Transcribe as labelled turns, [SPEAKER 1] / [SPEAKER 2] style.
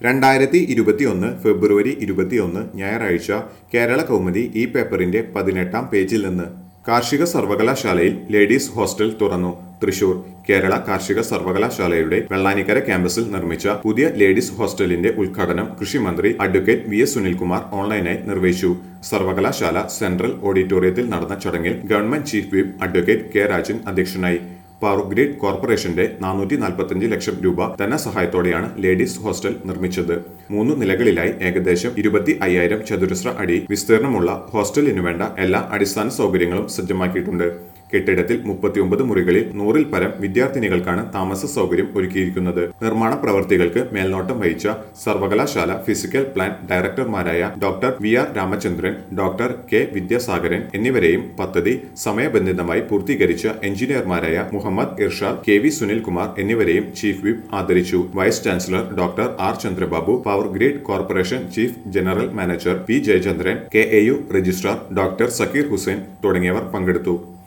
[SPEAKER 1] രണ്ടായിരത്തി ഇരുപത്തിയൊന്ന് ഫെബ്രുവരി ഇരുപത്തിയൊന്ന് ഞായറാഴ്ച കേരള കൗമുദി ഈ പേപ്പറിന്റെ പതിനെട്ടാം പേജിൽ നിന്ന് കാർഷിക സർവകലാശാലയിൽ ലേഡീസ് ഹോസ്റ്റൽ തുറന്നു തൃശൂർ കേരള കാർഷിക സർവകലാശാലയുടെ വെള്ളാനിക്കര ക്യാമ്പസിൽ നിർമ്മിച്ച പുതിയ ലേഡീസ് ഹോസ്റ്റലിന്റെ ഉദ്ഘാടനം കൃഷിമന്ത്രി അഡ്വക്കേറ്റ് വി എസ് സുനിൽകുമാർ ഓൺലൈനായി നിർവഹിച്ചു സർവകലാശാല സെൻട്രൽ ഓഡിറ്റോറിയത്തിൽ നടന്ന ചടങ്ങിൽ government chief whip advocate K Rajan അധ്യക്ഷനായി പവർ ഗ്രിഡ് കോർപ്പറേഷന്റെ നാനൂറ്റി നാൽപ്പത്തിയഞ്ച് ലക്ഷം രൂപ ധനസഹായത്തോടെയാണ് ലേഡീസ് ഹോസ്റ്റൽ നിർമ്മിച്ചത് മൂന്ന് നിലകളിലായി ഏകദേശം ഇരുപത്തി അയ്യായിരം ചതുരശ്ര അടി വിസ്തീർണമുള്ള ഹോസ്റ്റലിനു വേണ്ട എല്ലാ അടിസ്ഥാന സൗകര്യങ്ങളും സജ്ജമാക്കിയിട്ടുണ്ട് കെട്ടിടത്തിൽ മുപ്പത്തിയൊമ്പത് മുറികളിൽ നൂറിൽ പരം വിദ്യാർത്ഥിനികൾക്കാണ് താമസ സൗകര്യം ഒരുക്കിയിരിക്കുന്നത് നിർമ്മാണ പ്രവർത്തികൾക്ക് മേൽനോട്ടം വഹിച്ച സർവകലാശാല ഫിസിക്കൽ പ്ലാൻ ഡയറക്ടർമാരായ doctor V R Ramachandran doctor K Vidyasagaran എന്നിവരെയും പദ്ധതി സമയബന്ധിതമായി പൂർത്തീകരിച്ച എഞ്ചിനീയർമാരായ മുഹമ്മദ് ഇർഷാദ് കെ വി സുനിൽകുമാർ എന്നിവരെയും ചീഫ് വിപ്പ് ആദരിച്ചു vice chancellor doctor R Chandrababu power grid corporation chief general manager P Jayachandran K A U registrar doctor Zakir Hussain തുടങ്ങിയവർ പങ്കെടുത്തു